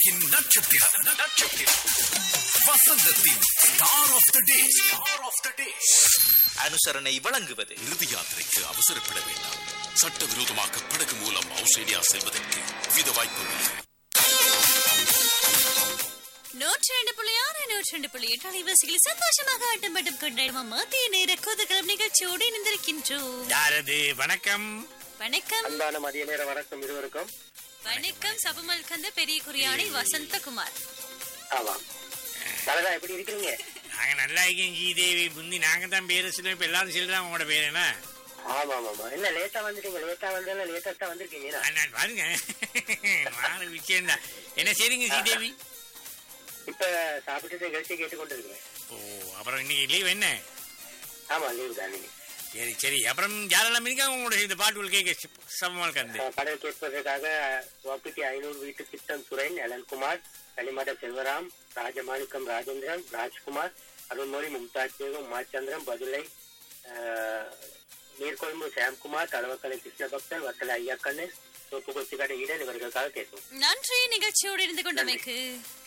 உலகின் நட்சத்திரம் நட்சத்திரம் வசந்தத்தின் star of the day star of the day அனுசரணை வழங்குவது இறுதி யாத்திரைக்கு அவசரப்பட வேண்டாம் சட்டவிரோதமாக படகு மூலம் ஆஸ்திரேலியா செல்வதற்கு வித வாய்ப்புகள் நூற்றி ரெண்டு புள்ளி ஆறு நூற்றி ரெண்டு புள்ளி எட்டு அலைவரிசையில் சந்தோஷமாக ஆட்டம் பட்டம் கொண்டாடும் மத்திய நேர குதகலம் நிகழ்ச்சியோடு இணைந்திருக்கின்றோம் யாரது வணக்கம் வணக்கம் அன்பான மதிய நேர வணக்கம் இருவருக்கும் வணக்கம் சபமல் கந்த பெரிய குறியாடை வசந்தகுமார் ஆமாம் தலதா எப்படி இருக்கிறீங்க நாங்க நல்லா இருக்கேன் ஜீதேவி புந்தி நாங்க தான் பேரு சொல்லுவோம் இப்ப எல்லாரும் சொல்லுதான் உங்களோட பேர் என்ன ஆமா ஆமா என்ன லேட்டா வந்துட்டீங்க லேட்டா வந்தாலும் லேட்டஸ்டா வந்திருக்கீங்க ஆ, நான் பாருங்க மாறு விஷயம் தான் என்ன சரிங்க ஸ்ரீதேவி இப்ப சாப்பிட்டுட்டு நிகழ்ச்சி கேட்டு கொண்டிருக்கேன் ஓ அப்புறம் இன்னைக்கு லீவ் என்ன ஆமா லீவு தான் நீங்க சரி சரி அப்புறம் யாரெல்லாம் இருக்காங்க உங்களோட இந்த பாட்டுகள் கேட்க சமமாக கந்து கடல் கேட்பதற்காக வாப்பிட்டி ஐநூறு வீட்டு திட்டம் சுரேன் அலன்குமார் களிமட செல்வராம் ராஜமாணிக்கம் ராஜேந்திரன் ராஜ்குமார் அருள்மொழி மும்தாஜ் பேகம் உமாச்சந்திரன் பதுளை ஆஹ், நீர்கொழும்பு சாம்குமார் தலவக்கலை கிருஷ்ணபக்தன் வத்தல ஐயாக்கண்ணு தோப்பு கொச்சிக்காடு ஈடன் இவர்களுக்காக கேட்போம் நன்றி நிகழ்ச்சியோடு இருந்து கொண்டமைக்கு